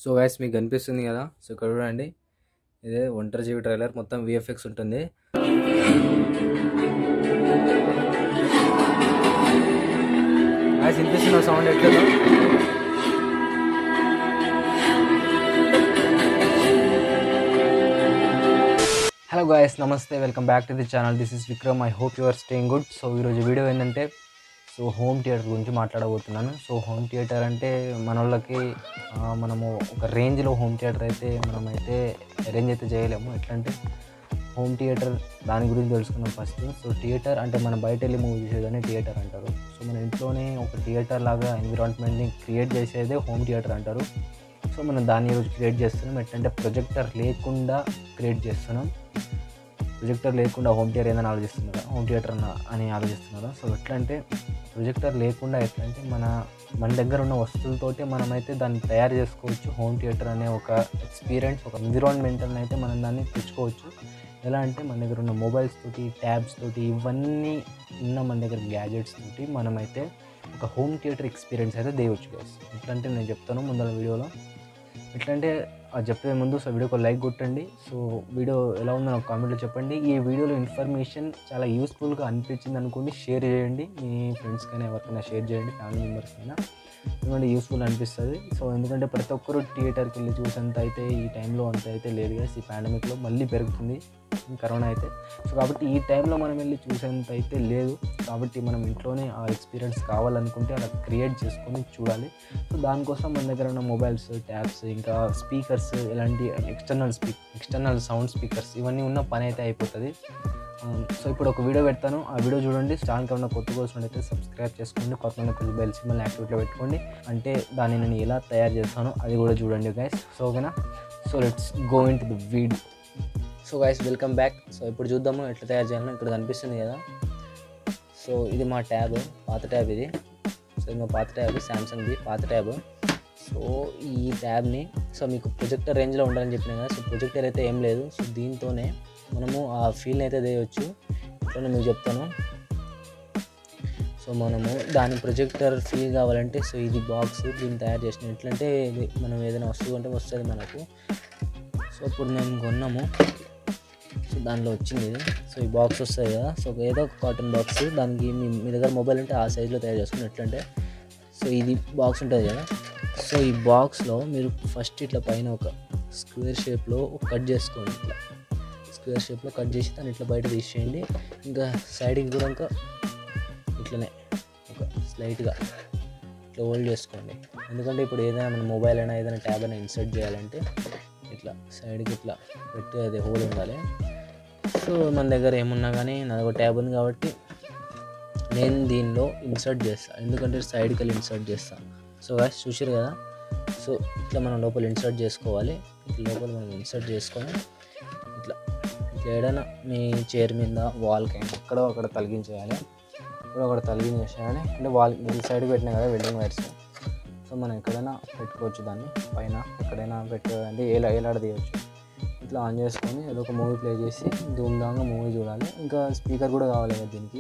So guys మీకు కనిపిస్తుంది కదా సో ఇక్కడ చూడండి ఇదే ఒంటరి జీవి ట్రైలర్ మొత్తం విఎఫ్ఎక్స్ ఉంటుంది గాయస్ వినిపిస్తున్న సౌండ్ ఎట్లా హలో గాయస్ నమస్తే welcome back to the channel this is Vikram I hope you are staying good so ఈరోజు వీడియో ఏంటంటే సో హోమ్ థియేటర్ గురించి మాట్లాడబోతున్నాను సో హోమ్ థియేటర్ అంటే మన వాళ్ళకి ఆ, మనము ఒక రేంజ్లో హోమ్ థియేటర్ అయితే మనమైతే అరేంజ్ అయితే చేయలేము ఎట్లా అంటే హోమ్ థియేటర్ దాని గురించి తెలుసుకున్నాం ఫస్ట్ సో థియేటర్ అంటే మన బయట వెళ్ళి మూవీ చూసేదాన్ని థియేటర్ అంటారు సో మన ఇంట్లోనే ఒక థియేటర్ లాగా ఎన్విరాన్మెంట్ని క్రియేట్ చేసేదే హోమ్ థియేటర్ అంటారు సో మనం దాన్ని ఈరోజు క్రియేట్ చేస్తున్నాం ఎట్లంటే ప్రొజెక్టర్ లేకుండా క్రియేట్ చేస్తున్నాం ప్రొజెక్టర్ లేకుండా హోమ్ థియేటర్ ఏదైనా ఆలోచిస్తున్నారా హోమ్ థియేటర్ అన్న అని ఆలోచిస్తున్నారా సో ఎట్లా అంటే ప్రొజెక్టర్ లేకుండా ఎట్లా అంటే మన మన దగ్గర ఉన్న వస్తువులతోటి మనమైతే దాన్ని తయారు చేసుకోవచ్చు హోమ్ థియేటర్ అనే ఒక ఎక్స్పీరియన్స్ ఒక ఎన్విరాన్మెంటల్ని అయితే మనం దాన్ని తెచ్చుకోవచ్చు ఎలా అంటే మన దగ్గర ఉన్న మొబైల్స్ తోటి ట్యాబ్స్ తోటి ఇవన్నీ ఉన్న మన దగ్గర గ్యాజెట్స్ తోటి మనమైతే ఒక హోమ్ థియేటర్ ఎక్స్పీరియన్స్ అయితే దేవచ్చు గైస్ ఎట్లా అంటే నేను చెప్తాను ముందర వీడియోలో ఎట్లా అంటే అది చెప్పే ముందు సో వీడియోకి లైక్ కొట్టండి సో వీడియో ఎలా ఉందో నాకు కామెంట్లో చెప్పండి ఈ వీడియోలో ఇన్ఫర్మేషన్ చాలా యూస్ఫుల్గా అనిపించింది అనుకోండి షేర్ చేయండి మీ ఫ్రెండ్స్కైనా ఎవరికైనా షేర్ చేయండి ఫ్యామిలీ మెంబర్స్కైనా ఎందుకంటే యూస్ఫుల్ అనిపిస్తుంది సో ఎందుకంటే ప్రతి ఒక్కరు థియేటర్కి వెళ్ళి చూసేంత అయితే ఈ టైంలో అంత అయితే లేదు కదా ఈ పాండమిక్లో మళ్ళీ పెరుగుతుంది కరోనా అయితే సో కాబట్టి ఈ టైంలో మనం వెళ్ళి చూసేంత అయితే లేదు కాబట్టి మనం ఇంట్లోనే ఆ ఎక్స్పీరియన్స్ కావాలనుకుంటే అలా క్రియేట్ చేసుకొని చూడాలి సో దానికోసం మన దగ్గర ఉన్న మొబైల్స్ ట్యాబ్స్ ఇంకా స్పీకర్స్ ఇలాంటి external speak external sound speakers ఇవన్నీ ఉన్న పని అయితే అయిపోతుంది సో ఇప్పుడు ఒక వీడియో పెడతాను ఆ వీడియో చూడండి ఛానల్కి ఉన్న కొత్త కోసం అయితే సబ్స్క్రైబ్ చేసుకోండి పక్కన కొంచెం బెల్ సిమ్మల్ని యాక్టివేట్లో పెట్టుకోండి అంటే దాన్ని నేను ఎలా తయారు చేస్తానో అది కూడా చూడండి గైస్ సో ఓకేనా so let's go into the video so guys welcome back so ఇప్పుడు చూద్దాము ఎట్లా తయారు చేయాలో ఇక్కడ కనిపిస్తుంది కదా సో ఇది మా ట్యాబ్ పాత ట్యాబ్ ఇది సో ఇది మా పాత ట్యాబ్ శాంసంగ్ది పాత ట్యాబ్ సో ఈ ట్యాబ్ని సో మీకు ప్రొజెక్టర్ రేంజ్లో ఉండాలని చెప్పిన కదా సో ప్రొజెక్టర్ అయితే ఏం లేదు సో దీంతోనే మనము ఆ ఫీల్ని అయితే చేయవచ్చు ఇట్లా మీకు చెప్తాను సో మనము దాని ప్రొజెక్టర్ ఫీల్ కావాలంటే సో ఇది బాక్స్ దీన్ని తయారు చేసిన ఎట్లంటే ఇది మనం ఏదైనా వస్తువు అంటే వస్తుంది మనకు సో ఇప్పుడు మేము కొన్నాము సో దానిలో వచ్చింది ఇది సో ఈ బాక్స్ వస్తుంది కదా సో ఏదో ఒక కాటన్ బాక్స్ దానికి మీ మీ దగ్గర మొబైల్ ఉంటే ఆ సైజులో తయారు చేసుకుని ఎట్లంటే సో ఇది బాక్స్ ఉంటుంది కదా సో ఈ బాక్స్లో మీరు ఫస్ట్ ఇట్లా పైన ఒక స్క్వేర్ షేప్లో కట్ చేసుకోండి ఇట్లా స్క్వేర్ షేప్లో కట్ చేసి దాన్ని ఇట్లా బయట తీసేయండి ఇంకా సైడ్కి కూడా ఇంకా ఇట్లనే ఒక స్లైట్గా ఇట్లా హోల్డ్ చేసుకోండి ఎందుకంటే ఇప్పుడు ఏదైనా మన మొబైల్ అయినా ఏదైనా ట్యాబ్ అయినా ఇన్సర్ట్ చేయాలంటే ఇట్లా సైడ్కి ఇట్లా పెట్టి అది హోల్ ఉండాలి సో మన దగ్గర ఏమున్నా కానీ నాది ఒక ట్యాబ్ ఉంది కాబట్టి నేను దీనిలో ఇన్సర్ట్ చేస్తాను ఎందుకంటే సైడ్కి వెళ్ళి ఇన్సర్ట్ చేస్తాను సో గాయస్ చూసారు కదా సో ఇట్లా మనం లోపల ఇన్సర్ట్ చేసుకోవాలి ఇట్లా లోపల మనం ఇన్సర్ట్ చేసుకొని ఇట్లా ఇట్లా ఏదైనా మీ చైర్ మీద వాల్కైనా ఎక్కడో అక్కడ తొలగించేయాలి ఎక్కడో అక్కడ తొలగించేసేయాలి అంటే వాల్ ఈ సైడ్ పెట్టినా కదా వెల్డింగ్ వైర్స్ సో మనం ఎక్కడైనా పెట్టుకోవచ్చు దాన్ని పైన ఎక్కడైనా పెట్టుకోవాలంటే ఏలా ఏలాడదీయచ్చు ఇట్లా ఆన్ చేసుకొని ఏదో ఒక మూవీ ప్లే చేసి ధూమ్ధాంగా మూవీ చూడాలి ఇంకా స్పీకర్ కూడా కావాలి కదా దీనికి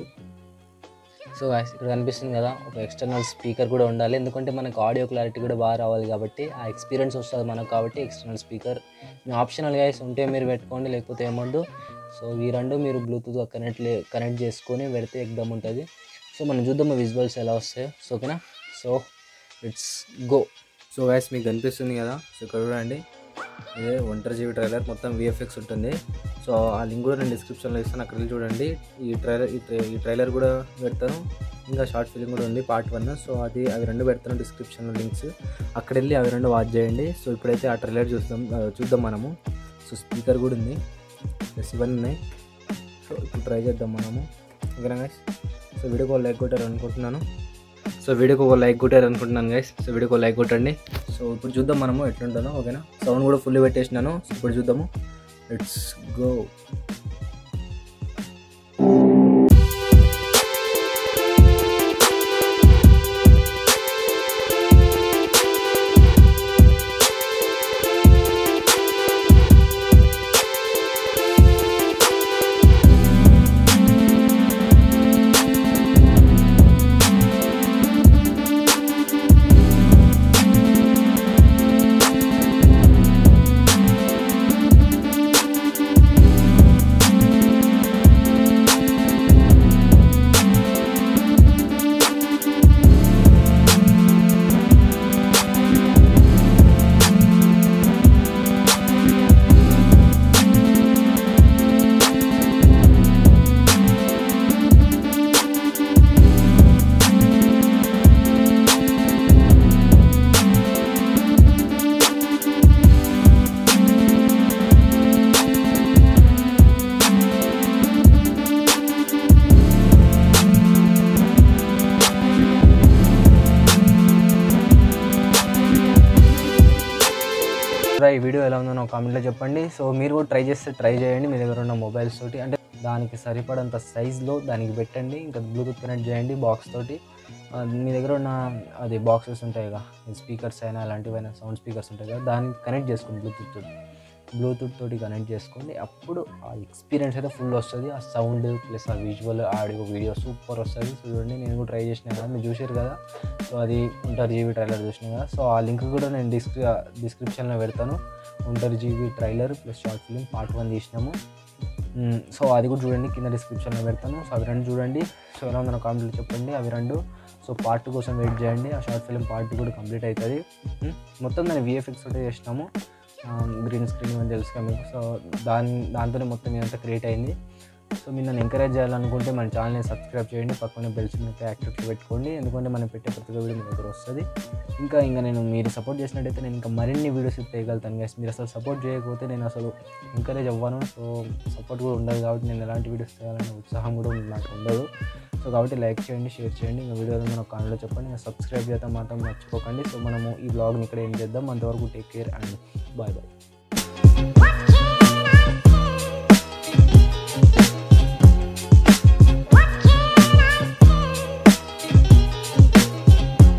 సో guys, ఇక్కడ కనిపిస్తుంది కదా ఒక ఎక్స్టర్నల్ స్పీకర్ కూడా ఉండాలి ఎందుకంటే మనకు ఆడియో క్లారిటీ కూడా బాగా రావాలి కాబట్టి ఆ ఎక్స్పీరియన్స్ వస్తుంది మనకు కాబట్టి ఎక్స్టర్నల్ స్పీకర్ మీ ఆప్షనల్ గైస్ ఉంటే మీరు పెట్టుకోండి లేకపోతే ఏమొద్దు సో ఈ రెండు మీరు బ్లూటూత్ కనెక్ట్ కనెక్ట్ చేసుకొని పెడితే ఎగ్దమ్ ఉంటుంది సో మనం చూద్దాం విజువల్స్ ఎలా వస్తాయో సో ఓకేనా so it's go so guys మీకు కనిపిస్తుంది కదా సో ఇక్కడ చూడండి ఇదే ఒంటరి జీవి ట్రైలర్ మొత్తం విఎఫ్ఎక్స్ ఉంటుంది సో ఆ లింక్ కూడా నేను డిస్క్రిప్షన్లో ఇస్తాను అక్కడ వెళ్ళి చూడండి ఈ ట్రైలర్ ఈ ట్రై- ఈ ట్రైలర్ కూడా పెడతాను ఇంకా షార్ట్ ఫిలిం కూడా ఉంది పార్ట్ వన్ సో అది అవి రెండు పెడతాను డిస్క్రిప్షన్లో లింక్స్ అక్కడ వెళ్ళి అవి రెండు వాచ్ చేయండి సో ఇప్పుడైతే ఆ ట్రైలర్ చూద్దాం ఆ, చూద్దాం మనము సో స్పీకర్ కూడా ఉంది ప్లస్ ఇవన్నీ ఉన్నాయి సో ఇప్పుడు ట్రై చేద్దాం మనము ఓకేనా గైస్ సో వీడియోకి ఒక లైక్ కొట్టారు అనుకుంటున్నాను సో వీడియోకి ఒక లైక్ కొట్టారు అనుకుంటున్నాను గైస్ సో వీడియోకి ఒక లైక్ కొట్టండి సో ఇప్పుడు చూద్దాం మనము ఎట్లుంటుందో ఓకేనా సౌండ్ కూడా ఫుల్ పెట్టేసినాను సో ఇప్పుడు చూద్దాము లెట్స్ గో రా, ఈ వీడియో ఎలా ఉందో నాకు కామెంట్లో చెప్పండి సో మీరు కూడా ట్రై చేస్తే ట్రై చేయండి మీ దగ్గర ఉన్న మొబైల్స్ తోటి అంటే దానికి సరిపడంత సైజ్లో దానికి పెట్టండి ఇంకా బ్లూటూత్ కనెక్ట్ చేయండి బాక్స్ తోటి ఆ, మీ దగ్గర ఉన్న అది బాక్సెస్ ఉంటాయి కదా స్పీకర్స్ అయినా అలాంటివైనా సౌండ్ స్పీకర్స్ ఉంటాయి కదా దానికి కనెక్ట్ చేసుకోండి బ్లూటూత్ తోటి బ్లూటూత్ తోటి కనెక్ట్ చేసుకోండి అప్పుడు ఆ ఎక్స్పీరియన్స్ అయితే ఫుల్ వస్తుంది ఆ సౌండ్ ప్లస్ ఆ విజువల్ ఆడియో వీడియో సూపర్ వస్తుంది చూడండి నేను కూడా ట్రై చేసిన కదా మీరు చూసారు కదా సో అది ఉంటారు జీబీ ట్రైలర్ చూసిన కదా సో ఆ లింక్ కూడా నేను డిస్క్రి డిస్క్రిప్షన్లో పెడతాను ఉంటారు GB trailer plus short film part one తీసినాము మ్మ్. సో అది కూడా చూడండి కింద డిస్క్రిప్షన్లో పెడతాను సో అవి రెండు చూడండి సో ఎలా ఉందో కామెంట్లో చెప్పండి అవి రెండు సో పార్ట్ కోసం వెయిట్ చేయండి ఆ షార్ట్ ఫిలిం పార్ట్ కూడా కంప్లీట్ అవుతుంది మ్మ్. మొత్తం దాన్ని విఎఫ్ఎక్స్ తోటే చేసినాము గ్రీన్ స్క్రీన్ అని తెలుసు కదా మీకు సో దాని దాంతోనే మొత్తం ఇదంతా క్రియేట్ అయింది సో మీరు నన్ను ఎంకరేజ్ చేయాలనుకుంటే మన ఛానల్ని సబ్స్క్రైబ్ చేయండి పక్కన బెల్ సింబల్ యాక్టివ్ పెట్టుకోండి ఎందుకంటే మనం పెట్టే ప్రతి ఒక్క వీడియో మీ దగ్గర వస్తుంది ఇంకా ఇంకా నేను మీరు సపోర్ట్ చేసినట్టయితే నేను ఇంకా మరిన్ని వీడియోస్ చేయగలుగుతాను గైస్ మీరు అసలు సపోర్ట్ చేయకపోతే నేను అసలు ఎంకరేజ్ అవ్వను సో సపోర్ట్ కూడా ఉండదు కాబట్టి నేను ఎలాంటి వీడియోస్ చేయాలనే ఉత్సాహం కూడా నాకు ఉండదు సో కాబట్టి లైక్ చేయండి షేర్ చేయండి ఇంకా వీడియో నాకు కామెంట్లో చెప్పండి ఇంకా సబ్స్క్రైబ్ చేద్దాం మాత్రం మర్చిపోకండి సో మనము ఈ బ్లాగ్ని ఇక్కడ ఏం చేద్దాం అంతవరకు take care and bye bye